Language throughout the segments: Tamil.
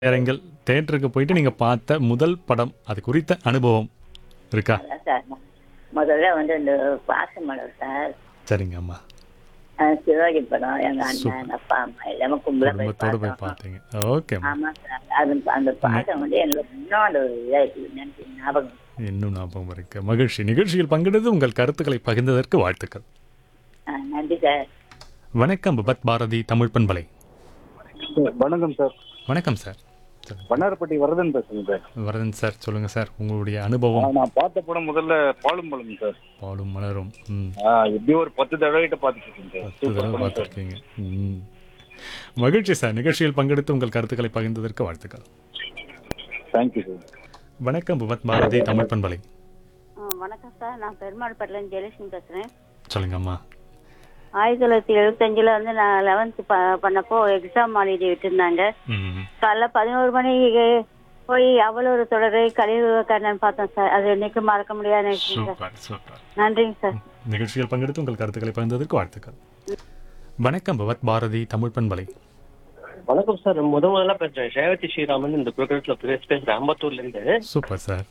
திரையரங்கில் தேட்டருக்கு போயிட்டு நீங்க பார்த்த முதல் படம் அது குறித்த அனுபவம் இருக்கா அதான் சார் முதல்ல வந்து இந்த பாசமலர் சார் சரிங்க அம்மா அஹ் சிவாஜி படம் எங்க அண்ணன் எங்க அப்பா அம்மா எல்லாமே கும்பல போய் குடும்பத்தோட போய் பார்த்தோம் பார்த்தீங்க ஓகே ஆமா சார் அது அந்த பாடம் வந்து எனக்கு இன்னும் அந்த இதா இருக்குது நினைச்சு ஞாபகம் இன்னும் ஞாபகம் இருக்கு மகிழ்ச்சி நிகழ்ச்சியில் பங்கெடுத்து உங்கள் கருத்துக்களை பகிர்ந்ததற்கு வாழ்த்துக்கள் அஹ் நன்றி சார் வணக்கம் பபத் பாரதி தமிழ் பண்பலை வணக்கம் சார் வணக்கம் சார் சொல்லுங்க. வண்ணாரப்பட்டி வரதன் பேசுறேன் சார் வரதன் சார் சொல்லுங்க சார் உங்களுடைய அனுபவம் ஆ, நான் பார்த்த படம் முதல்ல பாலும் பழம் சார் பாடும் மலரும் ம் ஆ, எப்படியும் ஒரு பத்து தடவை கிட்ட பார்த்துருக்கேன் சார் பத்து தடவை பார்த்துருக்கீங்க ம் மகிழ்ச்சி சார் நிகழ்ச்சியில் பங்கெடுத்து உங்கள் கருத்துக்களை பகிர்ந்ததற்கு வாழ்த்துக்கள் தேங்க்யூ சார் வணக்கம் பபத் பாரதி தமிழ் பண்பலை ஆ, வணக்கம் சார் நான் பெருமாள் பட்டிலேருந்து ஜெயலட்சுமி பேசுகிறேன் சொல்லுங்க அம்மா ஆயிரத்தி தொள்ளாயிரத்தி எழுபத்தஞ்சில் வந்து நான் லெவன்த்து ப பண்ணப்போ எக்ஸாம் ஹாலிடே விட்டுருந்தாங்க ம் காலைல பதினோரு மணிக்கு போய் அவ்வளோ ஒரு தொடரை கழிவு கண்ணன் பார்த்தோம் சார் அது என்னைக்கும் மறக்க முடியாத நிகழ்ச்சி சார் சூப்பர் சூப்பர் நன்றிங்க சார் நிகழ்ச்சியில் பங்கெடுத்து உங்கள் கருத்துக்களை பகிர்ந்ததற்கு வாழ்த்துக்கள் வணக்கம் பவத் பாரதி தமிழ் பண்பலை வணக்கம் சார் முத முதல்ல பேசுறேன் ரேவதி ஸ்ரீராமன் இந்த ப்ரோக்ராம்ஸ்ல பேச பேசுறேன் அம்பத்தூர்ல இருந்து சூப்பர் சார்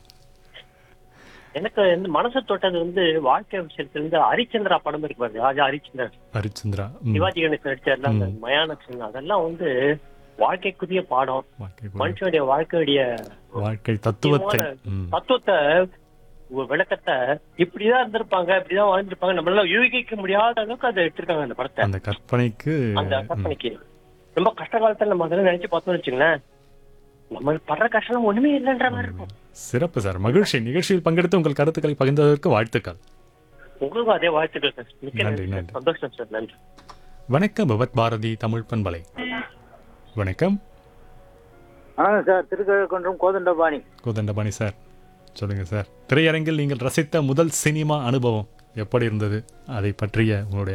எனக்கு வந்து மனசு தொட்டது வந்து வாழ்க்கை விஷயத்துல இருந்து ஹரிச்சந்திரா படம் இருக்கு பாருங்க ராஜா ஹரிச்சந்திரன் ஹரிச்சந்திரா ம். சிவாஜி கணேசன் நடிச்சார்ல அந்த மயான சிங் அதெல்லாம் வந்து வாழ்க்கைக்குரிய பாடம் வாழ்க்கை குறி- மனுஷனுடைய வாழ்க்கையுடைய வாழ்க்கை தத்துவத்தை முக்கியமான ம். தத்துவத்தை ஒரு விளக்கத்தை இப்படிதான் இருந்திருப்பாங்க இப்படிதான் வாழ்ந்திருப்பாங்க நம்மளால யூகிக்க முடியாத அளவுக்கு அதை எடுத்திருக்காங்க அந்த படத்தை அந்த கற்பனைக்கு அந்த ம், கற்பனைக்கு ரொம்ப கஷ்ட காலத்துல நம்ம அதெல்லாம் நினைச்சு பார்த்தோம்னு வச்சுங்களேன் நம்ம படுற கஷ்டம் ஒண்ணுமே இல்லைன்ற மாதிரி இருக்கும் சிறப்பு சார் மகிழ்ச்சி நிகழ்ச்சியில் பங்கெடுத்து உங்கள் கருத்துக்களை பகிர்ந்ததற்கு வாழ்த்துக்கள் உங்களுக்கும் அதே வாழ்த்துக்கள் சார் மிக்க நன்றி, நன்றி நன்றி. சார். சந்தோஷம் சார் நன்றி வணக்கம் பவத் பாரதி தமிழ் பண்பலை வணக்கம் வணக்கம் சார் திருக்கழுக்குன்றம் கோதண்டபாணி கோதண்டபாணி சார் சொல்லுங்க சார் திரையரங்கில் நீங்கள் ரசித்த முதல் சினிமா அனுபவம் எப்படி இருந்தது அதை பற்றிய உங்களுடைய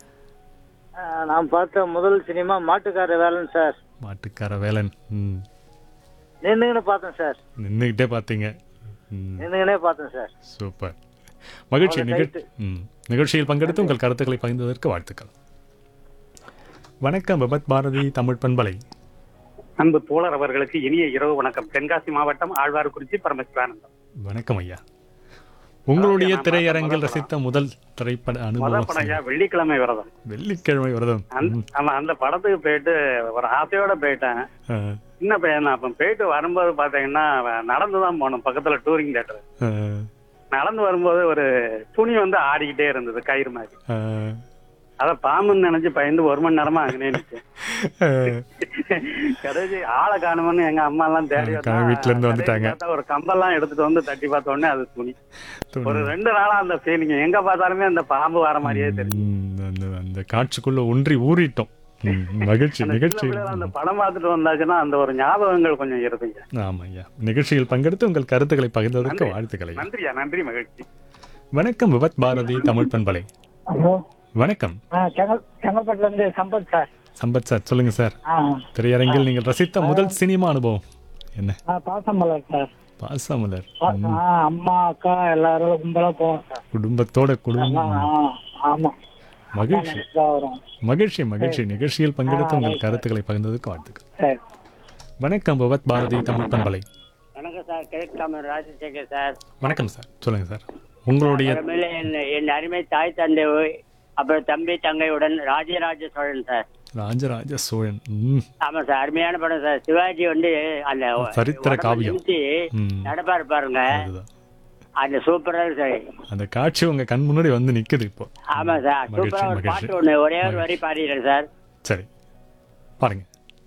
ஆ, நான் பார்த்த முதல் சினிமா மாட்டுக்கார வேலன் சார் மாட்டுக்கார வேலன் ம் நின்றுங்கன்னு பார்த்தேன் சார் நின்றுக்கிட்டே பார்த்தீங்க ம் நின்றுங்கன்னே பார்த்தேன் சார் சூப்பர் மகிழ்ச்சி அவங்க நிகழ் ம் நிகழ்ச்சியில் பங்கெடுத்து உங்கள் கருத்துக்களை பகிர்ந்ததற்கு வாழ்த்துக்கள் வணக்கம் பபத் பாரதி தமிழ் பண்பலை அன்பு தோழர் அவர்களுக்கு இனிய இரவு வணக்கம் தென்காசி மாவட்டம் ஆழ்வார்குறிச்சி பரமசிவானந்தம் வணக்கம் ஐயா உங்களுடைய நான் திரையரங்கில் பார்த்த ரசித்த முதல் திரைப்பட முத அனுபவம் படம் ஐயா வெள்ளிக்கிழமை விரதம் வெள்ளிக்கிழமை விரதம் அந்த ம். ஆமா அந்த படத்துக்கு போயிட்டு ஒரு ஆசையோட போயிட்டேன் ஆ, சின்ன பையன் தான். அப்ப போயிட்டு வரும்போது பாத்தீங்கன்னா நடந்து தான் போனோம் பக்கத்துல டூரிங் தேட்டர் ஆ, நடந்து வரும்போது ஒரு துணி வந்து ஆடிக்கிட்டே இருந்தது கயிறு மாதிரி ஆ, அத பாம்புன்னு நினைச்சு பயந்து ஒரு மணி நேரமா அங்கனே நிச்சேன் ஆ. கடைசி ஆளை காணுமன்னு எங்க அம்மா எல்லாம் தேடி ஆ, வந்தா, வீட்டுல இருந்து கடைசி வந்துட்டாங்க. பார்த்தா ஒரு கம்பெல்லாம் எடுத்துட்டு வந்து தட்டி பார்த்த உடனே அது துணி துணி. ஒரு ரெண்டு நாளா அந்த ஃபீலிங் எங்க பார்த்தாலுமே அந்த பாம்பு வர மாதிரியே தெரியும் ம், அந்த அந்த காட்சிக்குள்ள ஒன்றி ஊறிட்டோம் ம், மகிழ்ச்சி அந்த சின்ன நிகழ்ச்சி பிள்ளைல அந்த படம் பார்த்துட்டு வந்தாச்சுன்னா அந்த ஒரு ஞாபகங்கள் கொஞ்சம் இருக்குங்க ஆமா ஐயா நிகழ்ச்சியில் பங்கெடுத்து உங்கள் கருத்துக்களை பகிர்ந்ததற்கு வாழ்த்துக்களை நன்றியா நன்றி மகிழ்ச்சி வணக்கம் விபத் பாரதி தமிழ் பண்பலை ஹலோ வணக்கம் செங்கல் செங்கல்பட்டுல இருந்து சம்பத் சார் சம்பத் சார் சொல்லுங்க சார் ஆ திரையரங்கில் நீங்கள் ரசித்த முதல் சினிமா அனுபவம் என்ன ஆ, பாசமலர் சார் பாசமலர் பா- ம், ஆ, அம்மா அக்கா எல்லாரும் கும்பலா போவோம் சார் குடும்பத்தோட ஆ, குடும்பம் ஆ, ஆமா மகிழ்ச்சி இதா வரும் மகிழ்ச்சி மகிழ்ச்சி நிகழ்ச்சியில் பங்கெடுத்து உங்கள் கருத்துக்களை பகிர்ந்ததற்கு வாழ்த்துக்கள் சரி வணக்கம் பவத் பாரதி தமிழ் பண்பலை வணக்கம் சார் கிழக்காமன் ராஜசேகர் சார் வணக்கம் சார் சொல்லுங்க சார் உங்களுடைய அப்புறமேல என் என் அருமை தாய் தந்தை அப்புறம் தம்பி தங்கையுடன் ராஜராஜ சோழன் சார் ராஜராஜ சோழன் ம், ஆமா சார் அருமையான படம் சார் சிவாஜி வந்து அந்த சரித்திர உடம்ப காவியம். நிமித்தி ம். நடப்பாரு பாருங்க அதுதான் அந்த சூப்பரா இருக்கு சார் அந்த காட்சி உங்க கண் முன்னாடி வந்து நிக்குது இப்போ ஆமா சார் மகிழ்ச்சி, சூப்பரா ஒரு மகிழ்ச்சி. பாட்டு ஒண்ணு ஒரே ஒரு வரி பாடிடுறேன் சார் சரி பாருங்க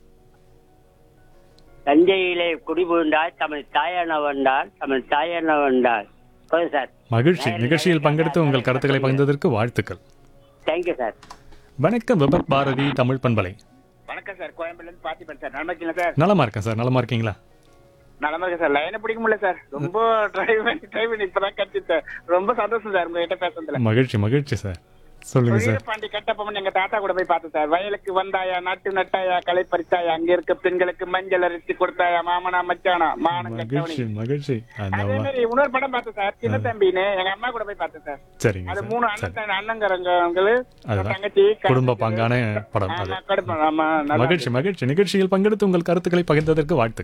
தஞ்சையிலே குடிபுகுந்தால் தமிழ் தாயான வந்தால் தமிழ் தாயான வந்தால் போதும் சார் மகிழ்ச்சி நிகழ்ச்சியில் பங்கெடுத்து உங்கள் கருத்துக்களை பகிர்ந்ததற்கு வாழ்த்துக்கள் தேங்க்யூ சார் வணக்கம் விபத் பாரதி தமிழ் பண்பலை வணக்கம் சார் கோயம்புல இருந்து பாத்திபன் சார் நல்லா இருக்கீங்களா சார் நலமா இருக்கேன் சார் நலமா இருக்கீங்களா நலமா இருக்கேன் சார் லைனை பிடிக்க முடியல சார் ரொம்ப டிரைவ் பண்ணி டிரைவ் பண்ணி இப்பதான் கட்டி சார் ரொம்ப சந்தோஷம் சார் உங்ககிட்ட பேசுறதுல மகிழ்ச்சி மகிழ்ச்சி சார் சொல்லுங்க சார் பாண்டி கட்டப்பமன் எங்க தாத்தா கூட போய் பார்த்தேன் சார் வயலுக்கு வந்தாயா நாட்டு நட்டாயா களை பறிச்சாயா அங்க இருக்க பெண்களுக்கு மஞ்சள் அரிசி கொடுத்தாயா மாமனா மச்சானா மானம் மகிழ்ச்சி கட்டவனி மகிழ்ச்சி அந்த அதே மாதிரி இன்னொரு படம் பார்த்தேன் சார் சின்ன தம்பின்னு எங்க அம்மா கூட போய் பார்த்தேன் சார் சரிங்க அது சார் மூணு சரி அண்ணன் அண்ணங்கிறவங்க அதுதான். தங்கச்சி குடும்ப பாங்கான படம் அது ஆமா, குடும்பம், ஆமா, நல்லா மகிழ்ச்சி மகிழ்ச்சி நிகழ்ச்சியில் பங்கெடுத்து உங்கள் கருத்துக்களை பகிர்ந்ததற்கு வாழ்த்துக்கள்